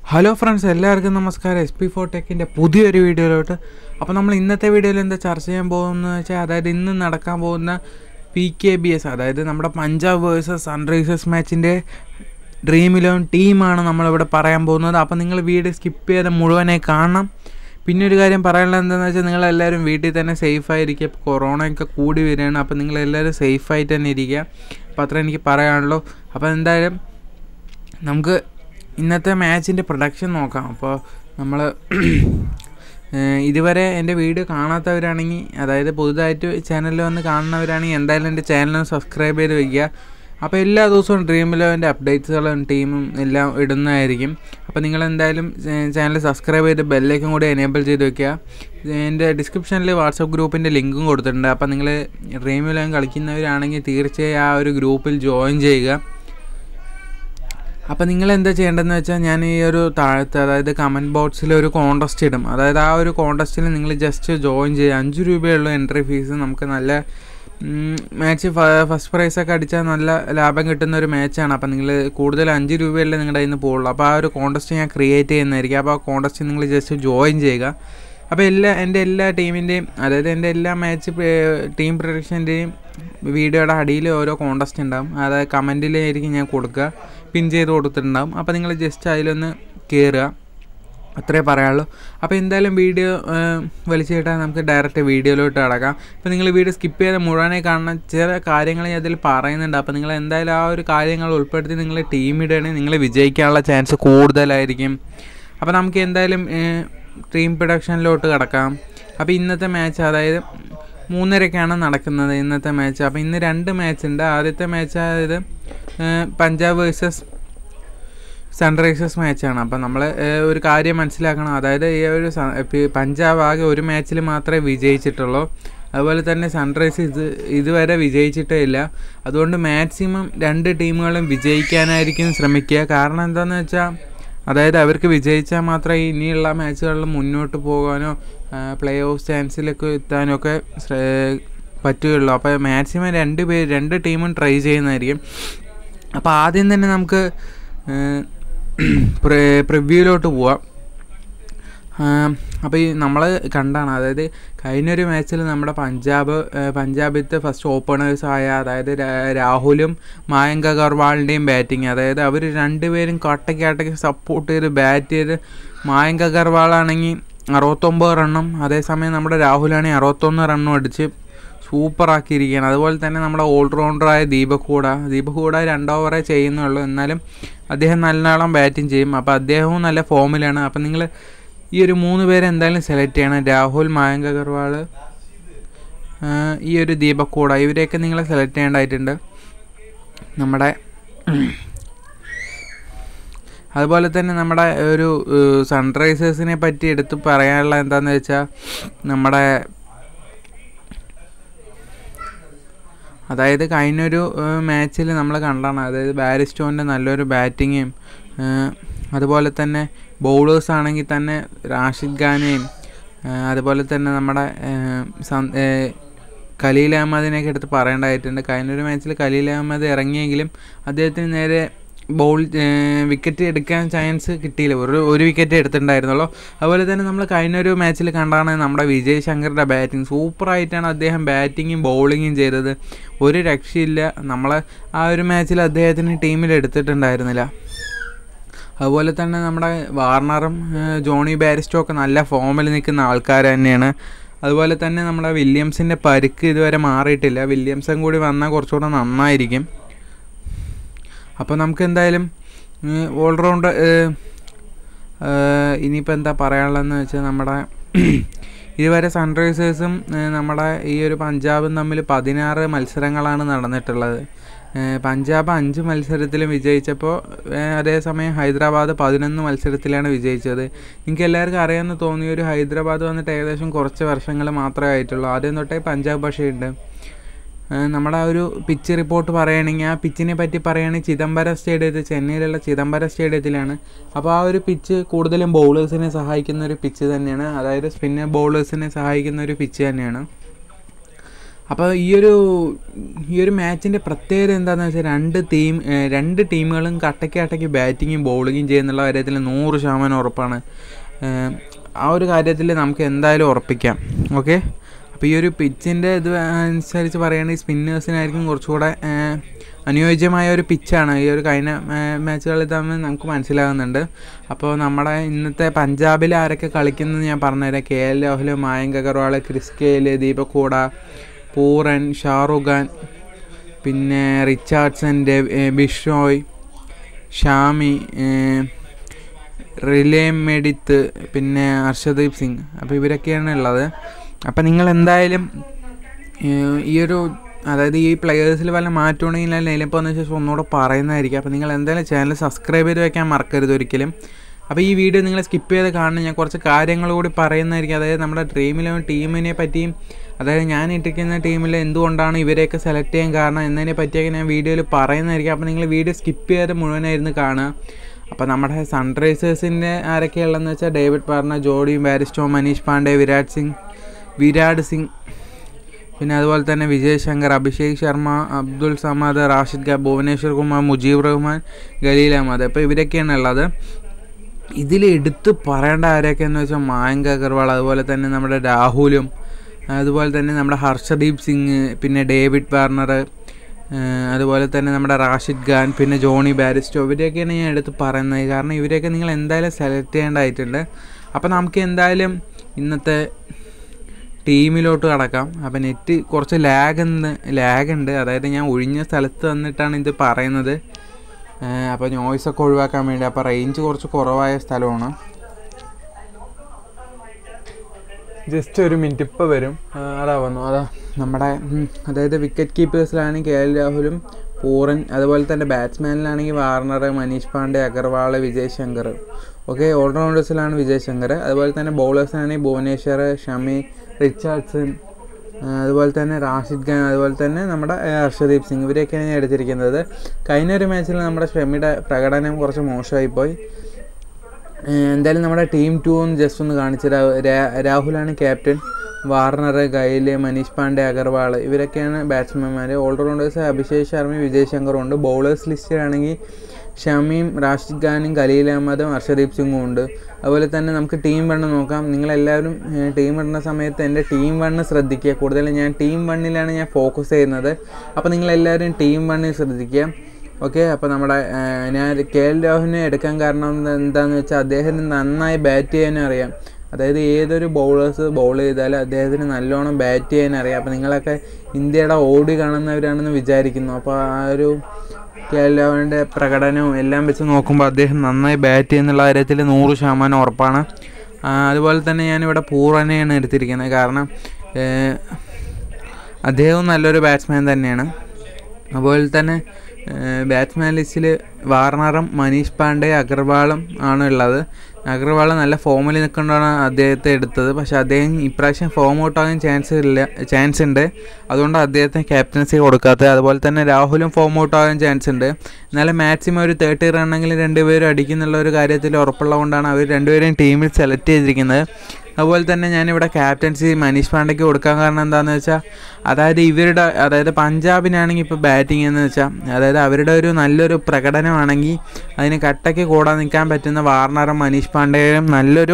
Hello friends എല്ലാവർക്കും നമസ്കാരം S P four ടെക്കിൻ്റെ പുതിയൊരു വീഡിയോയിലോട്ട് അപ്പോൾ നമ്മൾ ഇന്നത്തെ വീഡിയോയിൽ എന്താ ചർച്ച ചെയ്യാൻ പോകുന്നത് വെച്ചാൽ അതായത് ഇന്ന് നടക്കാൻ പോകുന്ന പി കെ ബി എസ് അതായത് നമ്മുടെ പഞ്ചാബ് വേഴ്സസ് സൺറൈസേഴ്സ് മാച്ചിൻ്റെ ഡ്രീം ഇലവൻ ടീമാണ് നമ്മളിവിടെ പറയാൻ പോകുന്നത് അപ്പോൾ നിങ്ങൾ വീഡിയോ സ്കിപ്പ് ചെയ്ത് മുഴുവനായി കാണണം പിന്നെ ഒരു കാര്യം പറയാനുള്ളത് എന്താണെന്ന് വെച്ചാൽ നിങ്ങളെല്ലാവരും വീട്ടിൽ തന്നെ സേഫായിരിക്കുക ഇപ്പോൾ കൊറോണയൊക്കെ കൂടി വരികയാണ് അപ്പോൾ നിങ്ങളെല്ലാവരും സേഫായിട്ട് തന്നെ ഇരിക്കുക അപ്പോൾ അത്ര എനിക്ക് പറയാനുള്ളൂ അപ്പോൾ എന്തായാലും നമുക്ക് ഇന്നത്തെ മാച്ചിൻ്റെ പ്രൊഡക്ഷൻ നോക്കാം അപ്പോൾ നമ്മൾ ഇതുവരെ എൻ്റെ വീഡിയോ കാണാത്തവരാണെങ്കിൽ അതായത് പുതുതായിട്ട് ചാനലിൽ വന്ന് കാണുന്നവരാണെങ്കിൽ എന്തായാലും എൻ്റെ ചാനൽ സബ്സ്ക്രൈബ് ചെയ്ത് വയ്ക്കുക അപ്പോൾ എല്ലാ ദിവസവും ഡ്രീം ഇലവൻ്റെ അപ്ഡേറ്റ്സുകളും ടീമും എല്ലാം ഇടുന്നതായിരിക്കും അപ്പോൾ നിങ്ങൾ എന്തായാലും ചാനൽ സബ്സ്ക്രൈബ് ചെയ്ത് ബെല്ലേക്കും കൂടി എനേബിൾ ചെയ്ത് വെക്കുക എൻ്റെ ഡിസ്ക്രിപ്ഷനിൽ വാട്സപ്പ് ഗ്രൂപ്പിൻ്റെ ലിങ്കും കൊടുത്തിട്ടുണ്ട് അപ്പോൾ നിങ്ങൾ ഡ്രീം ഇലവൻ കളിക്കുന്നവരാണെങ്കിൽ തീർച്ചയായും ആ ഒരു ഗ്രൂപ്പിൽ ജോയിൻ ചെയ്യുക അപ്പോൾ നിങ്ങൾ എന്താ ചെയ്യേണ്ടതെന്ന് വെച്ചാൽ ഞാൻ ഈ ഒരു താഴത്ത് അതായത് കമൻറ്റ് ബോക്സിൽ ഒരു കോൺടസ്റ്റ് ഇടും അതായത് ആ ഒരു കോൺടസ്റ്റിൽ നിങ്ങൾ ജസ്റ്റ് ജോയിൻ ചെയ്യുക അഞ്ച് രൂപയുള്ള എൻട്രി ഫീസ് നമുക്ക് നല്ല മാച്ച് ഫസ്റ്റ് പ്രൈസൊക്കെ അടിച്ചാൽ നല്ല ലാഭം കിട്ടുന്ന ഒരു മാച്ചാണ് അപ്പോൾ നിങ്ങൾ കൂടുതൽ അഞ്ച് രൂപയല്ലേ നിങ്ങളുടെ കയ്യിൽ നിന്ന് പോകുള്ളൂ അപ്പോൾ ആ ഒരു കോൺടസ്റ്റ് ഞാൻ ക്രിയേറ്റ് ചെയ്യുന്നതായിരിക്കും അപ്പോൾ ആ കോൺടസ്റ്റ് നിങ്ങൾ ജസ്റ്റ് ജോയിൻ ചെയ്യുക അപ്പോൾ എല്ലാ എൻ്റെ എല്ലാ ടീമിൻ്റെയും അതായത് എൻ്റെ എല്ലാ മാച്ച് ടീം പ്രൊഡക്ഷൻ്റെയും വീഡിയോയുടെ അടിയിൽ ഓരോ കോൺടസ്റ്റ് ഉണ്ടാവും അതായത് കമൻറ്റിലായിരിക്കും ഞാൻ കൊടുക്കുക പിൻ ചെയ്ത് കൊടുത്തിട്ടുണ്ടാവും അപ്പോൾ നിങ്ങൾ ജസ്റ്റ് അതിലൊന്ന് കയറുക അത്രേ പറയാനുള്ളൂ അപ്പോൾ എന്തായാലും വീഡിയോ വലിച്ചിട്ടാൽ നമുക്ക് ഡയറക്റ്റ് വീഡിയോയിലോട്ട് കിടക്കാം അപ്പോൾ നിങ്ങൾ വീഡിയോ സ്കിപ്പ് ചെയ്ത് മുഴുവനായി കാണുന്ന ചില കാര്യങ്ങൾ ഞാൻ അതിൽ പറയുന്നുണ്ട് അപ്പോൾ നിങ്ങൾ എന്തായാലും ആ ഒരു കാര്യങ്ങൾ ഉൾപ്പെടുത്തി നിങ്ങൾ ടീം ഇടുകയാണെങ്കിൽ നിങ്ങൾ വിജയിക്കാനുള്ള ചാൻസ് കൂടുതലായിരിക്കും അപ്പോൾ നമുക്ക് എന്തായാലും ടീം പ്രൊഡക്ഷനിലോട്ട് കിടക്കാം അപ്പോൾ ഇന്നത്തെ മാച്ച് അതായത് മൂന്നരക്കാണ് നടക്കുന്നത് ഇന്നത്തെ മാച്ച് അപ്പോൾ ഇന്ന് രണ്ട് മാച്ച് ഉണ്ട് ആദ്യത്തെ മാച്ച് അതായത് പഞ്ചാബ് വേഴ്സസ് സൺറൈസേഴ്സ് മാച്ചാണ് അപ്പോൾ നമ്മൾ ഒരു കാര്യം മനസ്സിലാക്കണം അതായത് ഈ ഒരു പഞ്ചാബ് ആകെ ഒരു മാച്ചിൽ മാത്രമേ വിജയിച്ചിട്ടുള്ളൂ അതുപോലെ തന്നെ സൺറൈസ് ഇത് ഇതുവരെ വിജയിച്ചിട്ടേ ഇല്ല അതുകൊണ്ട് മാക്സിമം രണ്ട് ടീമുകളും വിജയിക്കാനായിരിക്കും ശ്രമിക്കുക കാരണം എന്താണെന്ന് വെച്ചാൽ അതായത് അവർക്ക് വിജയിച്ചാൽ മാത്രമേ ഇനിയുള്ള മാച്ചുകളിൽ മുന്നോട്ട് പോകാനോ പ്ലേ ഓഫ് ചാൻസിലൊക്കെ എത്താനോ ഒക്കെ പറ്റുകയുള്ളൂ അപ്പോൾ മാക്സിമം രണ്ട് പേര് രണ്ട് ടീമും ട്രൈ ചെയ്യുന്നതായിരിക്കും അപ്പോൾ ആദ്യം തന്നെ നമുക്ക് പ്രിവ്യൂലോട്ട് പോവാം അപ്പോൾ ഈ നമ്മൾ കണ്ടാണ് അതായത് കഴിഞ്ഞൊരു മാച്ചിൽ നമ്മുടെ പഞ്ചാബ് പഞ്ചാബിത്തെ ഫസ്റ്റ് ഓപ്പണേഴ്സ് ആയ അതായത് രാഹുലും മായങ്ക് അഗർവാളിൻ്റെയും ബാറ്റിങ് അതായത് അവർ രണ്ടുപേരും കട്ടയ്ക്ക് കട്ടയ്ക്ക് സപ്പോർട്ട് ചെയ്ത് ബാറ്റ് ചെയ്ത് മായങ്ക് അഗർവാളാണെങ്കിൽ അറുപത്തൊമ്പത് റണ്ണും അതേസമയം നമ്മുടെ രാഹുലാണെങ്കിൽ അറുപത്തൊന്ന് റണ്ണും അടിച്ച് സൂപ്പറാക്കിയിരിക്കുകയാണ് അതുപോലെ തന്നെ നമ്മുടെ ഓൾറൗണ്ടറായ ദീപക് ഹൂഡ ദീപക് ഹൂഡ രണ്ട് ഓവറേ ചെയ്യുന്നുള്ളൂ എന്നാലും അദ്ദേഹം നല്ലോണം ബാറ്റിംഗ് ചെയ്യും അപ്പോൾ അദ്ദേഹവും നല്ല ഫോമിലാണ് അപ്പോൾ നിങ്ങൾ ഈ ഒരു മൂന്ന് പേരെ എന്തായാലും സെലക്ട് ചെയ്യണം രാഹുൽ മായങ്ക് അഗർവാൾ ഈ ഒരു ദീപക് ഹൂഡ ഇവരെയൊക്കെ നിങ്ങൾ സെലക്ട് ചെയ്യേണ്ടതായിട്ടുണ്ട് നമ്മുടെ അതുപോലെ തന്നെ നമ്മുടെ ഒരു സൺറൈസേഴ്സിനെ പറ്റി എടുത്ത് പറയാനുള്ള എന്താണെന്ന് വെച്ചാൽ നമ്മുടെ അതായത് കഴിഞ്ഞൊരു മാച്ചിൽ നമ്മൾ കണ്ടാണ് അതായത് ബാരിസ്റ്റോൻ്റെ നല്ലൊരു ബാറ്റിങ്ങും അതുപോലെ തന്നെ ബൗളേഴ്സ് ആണെങ്കിൽ തന്നെ റാഷിദ് ഖാനെയും അതുപോലെ തന്നെ നമ്മുടെ ഖലീൽ അഹമ്മദിനെയൊക്കെ എടുത്ത് പറയേണ്ടതായിട്ടുണ്ട് കഴിഞ്ഞൊരു മാച്ചിൽ ഖലീൽ അഹമ്മദ് ഇറങ്ങിയെങ്കിലും അദ്ദേഹത്തിന് നേരെ ബോൾ വിക്കറ്റ് എടുക്കാൻ ചാൻസ് കിട്ടിയില്ല ഒരു ഒരു വിക്കറ്റ് എടുത്തിട്ടുണ്ടായിരുന്നുള്ളൂ അതുപോലെ തന്നെ നമ്മൾ കഴിഞ്ഞൊരു മാച്ചിൽ കണ്ടാണ് നമ്മുടെ വിജയ് ശങ്കറിൻ്റെ ബാറ്റിംഗ് സൂപ്പറായിട്ടാണ് അദ്ദേഹം ബാറ്റിങ്ങും ബൗളിങ്ങും ചെയ്തത് ഒരു രക്ഷയില്ല നമ്മൾ ആ ഒരു മാച്ചിൽ അദ്ദേഹത്തിന് ടീമിൽ എടുത്തിട്ടുണ്ടായിരുന്നില്ല അതുപോലെ തന്നെ നമ്മുടെ വാർണറും ജോണി ബാരിസ്റ്റോ ഒക്കെ നല്ല ഫോമിൽ നിൽക്കുന്ന ആൾക്കാർ തന്നെയാണ് അതുപോലെ തന്നെ നമ്മുടെ വില്യംസിൻ്റെ പരിക്ക് ഇതുവരെ മാറിയിട്ടില്ല വില്യംസൺ കൂടി വന്നാൽ കുറച്ചുകൂടെ നന്നായിരിക്കും അപ്പോൾ നമുക്ക് എന്തായാലും ഓൾറൗണ്ട് ഇനിയിപ്പോൾ എന്താ പറയാനുള്ളതെന്ന് വെച്ചാൽ നമ്മുടെ ഇതുവരെ സൺറൈസേഴ്സും നമ്മുടെ ഈ ഒരു പഞ്ചാബും തമ്മിൽ പതിനാറ് മത്സരങ്ങളാണ് നടന്നിട്ടുള്ളത് പഞ്ചാബ് അഞ്ച് മത്സരത്തിലും വിജയിച്ചപ്പോൾ അതേസമയം ഹൈദരാബാദ് പതിനൊന്ന് മത്സരത്തിലാണ് വിജയിച്ചത് നിങ്ങൾക്ക് എല്ലാവർക്കും അറിയാമെന്ന് തോന്നിയ ഒരു ഹൈദരാബാദ് വന്നിട്ട് ഏകദേശം കുറച്ച് വർഷങ്ങൾ മാത്രമേ ആയിട്ടുള്ളൂ ആദ്യം തൊട്ടേ പഞ്ചാബ് പക്ഷേയുണ്ട് നമ്മുടെ ആ ഒരു പിച്ച് റിപ്പോർട്ട് പറയുകയാണെങ്കിൽ ആ പിച്ചിനെ പറ്റി പറയുകയാണെങ്കിൽ ചിദംബരം സ്റ്റേഡിയത്തിൽ ചെന്നൈയിലുള്ള ചിദംബരം സ്റ്റേഡിയത്തിലാണ് അപ്പോൾ ആ ഒരു പിച്ച് കൂടുതലും ബൗളേഴ്സിനെ സഹായിക്കുന്ന ഒരു പിച്ച് തന്നെയാണ് അതായത് സ്പിന്നർ ബൗളേഴ്സിനെ സഹായിക്കുന്ന ഒരു പിച്ച് തന്നെയാണ് അപ്പോൾ ഈ ഒരു ഈ ഒരു മാച്ചിൻ്റെ പ്രത്യേകത എന്താണെന്ന് വെച്ചാൽ രണ്ട് ടീം ഏഹ് രണ്ട് ടീമുകളും കട്ടയ്ക്ക് കട്ടയ്ക്ക് ബാറ്റിങ്ങും ബൗളിങ്ങും ചെയ്യുന്നുള്ള കാര്യത്തിൽ നൂറ് ശതമാനം ഉറപ്പാണ് ഏഹ് ആ ഒരു കാര്യത്തിൽ നമുക്ക് എന്തായാലും ഉറപ്പിക്കാം ഓക്കെ അപ്പോൾ ഈ ഒരു പിച്ചിൻ്റെ ഇത് അനുസരിച്ച് പറയുകയാണെങ്കിൽ സ്പിന്നേഴ്സിനായിരിക്കും കുറച്ചുകൂടെ ഏഹ് അനുയോജ്യമായ ഒരു പിച്ചാണ് ഈ ഒരു കഴിഞ്ഞ മാച്ചുകളിൽ തമ്മിൽ നമുക്ക് മനസ്സിലാകുന്നുണ്ട് അപ്പോൾ നമ്മുടെ ഇന്നത്തെ പഞ്ചാബിൽ ആരൊക്കെ കളിക്കുന്നത് ഞാൻ പറഞ്ഞുതരാം K L Rahul Mayank Agarwal Chris Gayle Deepak Hooda Pooran Shahrukh Khan പിന്നെ റിച്ചാർഡ്സൺ ഡെവ് ഏ, ബിഷോയ് ഷാമി ഏ, റിലേ മെഡിത്ത് പിന്നെ ഹർഷദീപ് സിംഗ് അപ്പോൾ ഇവരൊക്കെയാണ് ഉള്ളത് അപ്പോൾ നിങ്ങൾ എന്തായാലും ഏഹ് ഈ ഒരു അതായത് ഈ പ്ലെയേഴ്സിൽ വല്ല മാറ്റമുണ്ടെങ്കിൽ ഞാൻ ലൈനപ്പ് ശേഷം ഒന്നുകൂടെ പറയുന്നതായിരിക്കും അപ്പോൾ നിങ്ങൾ എന്തായാലും ചാനൽ സബ്സ്ക്രൈബ് ചെയ്ത് വെക്കാൻ മറക്കരുത് ഒരിക്കലും അപ്പോൾ ഈ വീഡിയോ നിങ്ങൾ സ്കിപ്പ് ചെയ്ത് കാണണം ഞാൻ കുറച്ച് കാര്യങ്ങൾ കൂടി പറയുന്നതായിരിക്കും അതായത് നമ്മുടെ ഡ്രീം ഇലവൻ ടീമിനെ പറ്റിയും അതായത് ഞാൻ ഇട്ടിരിക്കുന്ന ടീമിൽ എന്തുകൊണ്ടാണ് ഇവരെയൊക്കെ സെലക്ട് ചെയ്യാൻ കാരണം എന്നതിനെ പറ്റിയൊക്കെ ഞാൻ വീഡിയോയിൽ പറയുന്നതായിരിക്കും അപ്പോൾ നിങ്ങൾ വീഡിയോ സ്കിപ്പ് ചെയ്ത് മുഴുവനായിരുന്നു കാണുക അപ്പോൾ നമ്മുടെ സൺറൈസേഴ്സിൻ്റെ ആരൊക്കെയുള്ളതെന്ന് വെച്ചാൽ ഡേവിഡ് പാർണ ജോഡി ബാരിസ്റ്റോ മനീഷ് പാണ്ഡെ വിരാട് സിംഗ് വിരാട് സിംഗ് പിന്നെ അതുപോലെ തന്നെ വിജയ് ശങ്കർ അഭിഷേക് ശർമ്മ അബ്ദുൾ സമദ് റാഷിദ് ഖാൻ ഭുവനേശ്വർ കുമാർ മുജീബ് റഹ്മാൻ ഖലീൽ അഹമ്മദ് അപ്പോൾ ഇവരൊക്കെയാണ് ഉള്ളത് ഇതിൽ എടുത്ത് പറയേണ്ട ആരൊക്കെയെന്ന് വെച്ചാൽ മായങ്ക് അഗർവാൾ അതുപോലെ തന്നെ നമ്മുടെ രാഹുലും അതുപോലെ തന്നെ നമ്മുടെ ഹർഷദീപ് സിംഗ് പിന്നെ ഡേവിഡ് വാർണർ അതുപോലെ തന്നെ നമ്മുടെ റാഷിദ് ഖാൻ പിന്നെ ജോണി ബാരിസ്റ്റോ ഇവരെയൊക്കെയാണ് ഞാൻ എടുത്ത് പറയുന്നത് കാരണം ഇവരെയൊക്കെ നിങ്ങൾ എന്തായാലും സെലക്ട് ചെയ്യേണ്ടതായിട്ടുണ്ട് അപ്പോൾ നമുക്ക് എന്തായാലും ഇന്നത്തെ ടീമിലോട്ട് കടക്കാം അപ്പോൾ നെറ്റ് കുറച്ച് ലാഗ് ഉണ്ട് ലാഗ് ഉണ്ട് അതായത് ഞാൻ ഒഴിഞ്ഞ സ്ഥലത്ത് വന്നിട്ടാണ് ഇത് പറയുന്നത് അപ്പോൾ നോയ്സൊക്കെ ഒഴിവാക്കാൻ വേണ്ടി അപ്പോൾ റേഞ്ച് കുറച്ച് കുറവായ സ്ഥലമാണ് ജസ്റ്റ് ഒരു മിനിറ്റ് ഇപ്പോൾ വരും ആ, അതാ വന്നു അതാ നമ്മുടെ ഉം, അതായത് വിക്കറ്റ് കീപ്പേഴ്സിലാണെങ്കിൽ കെ എൽ രാഹുലും പൂറൻ അതുപോലെ തന്നെ ബാറ്റ്സ്മാനിലാണെങ്കിൽ വാർണർ മനീഷ് പാണ്ഡെ അഗർവാൾ വിജയ് ശങ്കർ ഓക്കെ ഓൾറൗണ്ടേഴ്സിലാണ് വിജയ് ശങ്കർ അതുപോലെ തന്നെ ബൗളേഴ്സിലാണെങ്കിൽ ഭുവനേശ്വർ ഷമി റിച്ചാർഡ്സൺ ആ, അതുപോലെ തന്നെ റാഷിദ് ഖാൻ അതുപോലെ തന്നെ നമ്മുടെ ആ, ഹർഷദീപ് സിംഗ് ഇവരെയൊക്കെയാണ് ഞാൻ എടുത്തിരിക്കുന്നത് കഴിഞ്ഞ ഒരു മാച്ചിൽ നമ്മുടെ ഷമിയുടെ പ്രകടനം കുറച്ച് മോശമായിപ്പോയി ഏഹ് എന്തായാലും നമ്മുടെ ടീം ടു ഒന്ന് ജസ്റ്റ് ഒന്ന് കാണിച്ചു തരാം. രാ- രാഹുലാണ് captain Warner Gayle Manish Pandey Agarwal ഇവരൊക്കെയാണ് ബാറ്റ്സ്മാൻമാർ ഓൾറൗണ്ടേഴ്സ് അഭിഷേക് ശർമ്മ വിജയ് ശങ്കറും ഉണ്ട് ബൗളേഴ്സ് ലിസ്റ്റിലാണെങ്കിൽ ഷമിയും റാഷിദ് ഖാനും ഖലീൽ അഹമ്മദും ഹർഷദീപ് സിംഗും ഉണ്ട് അതുപോലെ തന്നെ നമുക്ക് ടീം വണ്ണ് നോക്കാം നിങ്ങളെല്ലാവരും ഏഹ്, ടീം ഇടുന്ന സമയത്ത് എൻ്റെ ടീം വണ്ണ് ശ്രദ്ധിക്കുക കൂടുതലും ഞാൻ ടീം വണ്ണിലാണ് ഞാൻ ഫോക്കസ് ചെയ്യുന്നത് അപ്പോൾ നിങ്ങളെല്ലാവരും ടീം വണ്ണിൽ ശ്രദ്ധിക്കുക ഓക്കെ അപ്പോൾ നമ്മുടെ ആ, ഞാൻ കെ എൽ രാഹുലിനെ എടുക്കാൻ കാരണം എന്ത- എന്താന്ന് വെച്ചാൽ അദ്ദേഹത്തിന് നന്നായി ബാറ്റ് ചെയ്യാനും അറിയാം അതായത് ഏതൊരു ബൗളേഴ്സ് ബൗൾ ചെയ്താലും അദ്ദേഹത്തിന് നല്ലോണം ബാറ്റ് ചെയ്യാൻ അറിയാം അപ്പോൾ നിങ്ങളൊക്കെ ഇന്ത്യയുടെ ഓടി കാണുന്നവരാണെന്ന് വിചാരിക്കുന്നു അപ്പോൾ ആ ഒരു കെ എൽ രാഹുലിൻ്റെ പ്രകടനവും എല്ലാം വെച്ച് നോക്കുമ്പോൾ അദ്ദേഹം നന്നായി ബാറ്റ് ചെയ്യുന്നുള്ള കാര്യത്തിൽ നൂറ് ശതമാനം ഉറപ്പാണ് ആ, അതുപോലെ തന്നെ ഞാനിവിടെ പൂർണ്ണനെയാണ് എടുത്തിരിക്കുന്നത് കാരണം ഏഹ്, അദ്ദേഹവും നല്ലൊരു ബാറ്റ്സ്മാൻ തന്നെയാണ് അതുപോലെ തന്നെ ബാറ്റ്സ്മാൻ ലിസ്റ്റിൽ വാർണറും മനീഷ് പാണ്ഡെ അഗർവാളും ആണ് ഉള്ളത് അഗർവാൾ നല്ല ഫോമിൽ നിൽക്കൊണ്ടാണ് അദ്ദേഹത്തെ എടുത്തത് പക്ഷെ അദ്ദേഹം ഇപ്രാവശ്യം ഫോം ഔട്ട് ആകാൻ ചാൻസ് ഇല്ല ചാൻസ് ഉണ്ട് അതുകൊണ്ട് അദ്ദേഹത്തിന് ക്യാപ്റ്റൻസി കൊടുക്കാത്തത് അതുപോലെ തന്നെ രാഹുലും ഫോം ഔട്ട് ആകാൻ ചാൻസ് ഉണ്ട് എന്നാലും മാക്സിമം ഒരു തേർട്ടി റണ്ണെങ്കിലും രണ്ടുപേരും അടിക്കുന്നുള്ള ഒരു കാര്യത്തിൽ ഉറപ്പുള്ളതുകൊണ്ടാണ് അവർ രണ്ടുപേരെയും ടീമിൽ സെലക്ട് ചെയ്തിരിക്കുന്നത് അതുപോലെ തന്നെ ഞാനിവിടെ ക്യാപ്റ്റൻസി മനീഷ് പാണ്ഡയ്ക്ക് കൊടുക്കാൻ കാരണം എന്താണെന്ന് വെച്ചാൽ അതായത് ഇവരുടെ അതായത് പഞ്ചാബിനാണെങ്കിൽ ഇപ്പോൾ ബാറ്റിംഗ് എന്ന് വെച്ചാൽ അതായത് അവരുടെ ഒരു നല്ലൊരു പ്രകടനമാണെങ്കിൽ അതിന് കട്ടയ്ക്ക് കൂടാൻ നിൽക്കാൻ പറ്റുന്ന വാർണറും മനീഷ് പാണ്ഡെയും നല്ലൊരു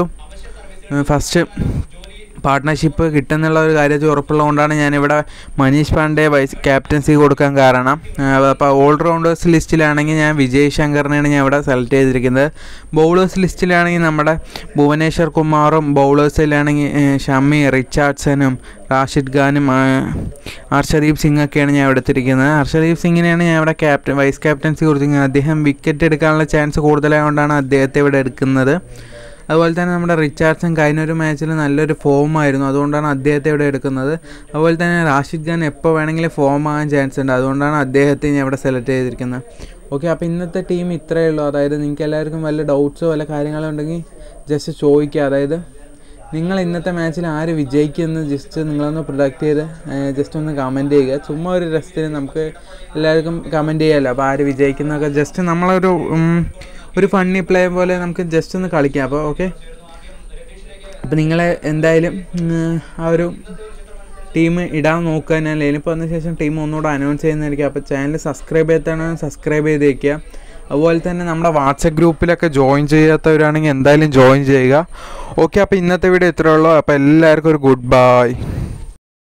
ഫസ്റ്റ് പാർട്ട്ണർഷിപ്പ് കിട്ടുന്നുള്ള ഒരു കാര്യത്തിൽ ഉറപ്പുള്ളതുകൊണ്ടാണ് ഞാനിവിടെ മനീഷ് പാണ്ഡെ വൈസ് ക്യാപ്റ്റൻസി കൊടുക്കാൻ കാരണം അപ്പോൾ ഓൾറൗണ്ടേഴ്സ് ലിസ്റ്റിലാണെങ്കിൽ ഞാൻ വിജയ് ശങ്കറിനെയാണ് ഞാൻ ഇവിടെ സെലക്ട് ചെയ്തിരിക്കുന്നത് ബൗളേഴ്സ് ലിസ്റ്റിലാണെങ്കിൽ നമ്മുടെ ഭുവനേശ്വർ കുമാറും ബൗളേഴ്സിലാണെങ്കിൽ ഏഹ്, ഷമി റിച്ചാർഡ്സനും റാഷിദ് ഖാനും ആ, ഹർഷദീപ് സിംഗ് ഒക്കെയാണ് ഞാൻ എടുത്തിരിക്കുന്നത് ഹർഷദീപ് സിംഗിനെയാണ് ഞാൻ ഇവിടെ ക്യാപ്റ്റൻ വൈസ് ക്യാപ്റ്റൻസി കൊടുത്തിരിക്കുന്നത് അദ്ദേഹം വിക്കറ്റ് എടുക്കാനുള്ള ചാൻസ് കൂടുതലായതുകൊണ്ടാണ് അദ്ദേഹത്തെ ഇവിടെ എടുക്കുന്നത് അതുപോലെ തന്നെ നമ്മുടെ റിച്ചാർഡ്സൺ കഴിഞ്ഞ ഒരു മാച്ചിൽ നല്ലൊരു ഫോം ആയിരുന്നു അതുകൊണ്ടാണ് അദ്ദേഹത്തെ ഇവിടെ എടുക്കുന്നത് അതുപോലെ തന്നെ റാഷിദ് ഖാൻ എപ്പോൾ വേണമെങ്കിലും ഫോം ആകാൻ ചാൻസ് ഉണ്ട് അതുകൊണ്ടാണ് അദ്ദേഹത്തെ ഞാൻ ഇവിടെ സെലക്ട് ചെയ്തിരിക്കുന്നത് ഓക്കെ അപ്പോൾ ഇന്നത്തെ ടീം ഇത്രയേ ഉള്ളൂ അതായത് നിങ്ങൾക്ക് എല്ലാവർക്കും വല്ല ഡൗട്ട്സോ വല്ല കാര്യങ്ങളോ ഉണ്ടെങ്കിൽ ജസ്റ്റ് ചോദിക്കുക അതായത് നിങ്ങൾ ഇന്നത്തെ മാച്ചിൽ ആര് വിജയിക്കുമെന്ന് ജസ്റ്റ് നിങ്ങളൊന്ന് പ്രൊഡക്റ്റ് ചെയ്ത് ജസ്റ്റ് ഒന്ന് കമൻറ്റ് ചെയ്യുക ചുമ്മാ ഒരു രസത്തിന് നമുക്ക് എല്ലാവർക്കും കമൻറ്റ് ചെയ്യാമല്ലോ അപ്പോൾ ആര് വിജയിക്കുന്നതൊക്കെ ജസ്റ്റ് നമ്മളൊരു ഉം, ഒരു ഫണ്ണി പ്ലേ പോലെ നമുക്ക് ജസ്റ്റ് ഒന്ന് കളിക്കാം അപ്പോൾ ഓക്കെ അപ്പോൾ നിങ്ങളെ എന്തായാലും ഉം, ആ ഒരു ടീം ഇടാൻ നോക്കുക ഞാൻ ലേനിപ്പോൾ വന്ന ശേഷം ടീം ഒന്നുകൂടെ അനൗൺസ് ചെയ്യുന്നതായിരിക്കും അപ്പോൾ ചാനൽ സബ്സ്ക്രൈബ് ചെയ്താണ് സബ്സ്ക്രൈബ് ചെയ്ത് വയ്ക്കുക അതുപോലെ തന്നെ നമ്മുടെ വാട്സപ്പ് ഗ്രൂപ്പിലൊക്കെ ജോയിൻ ചെയ്യാത്തവരാണെങ്കിൽ എന്തായാലും ജോയിൻ ചെയ്യുക ഓക്കെ അപ്പോൾ ഇന്നത്തെ വീഡിയോ ഇത്രയേ ഉള്ളൂ അപ്പോൾ എല്ലാവർക്കും ഒരു ഗുഡ് ബൈ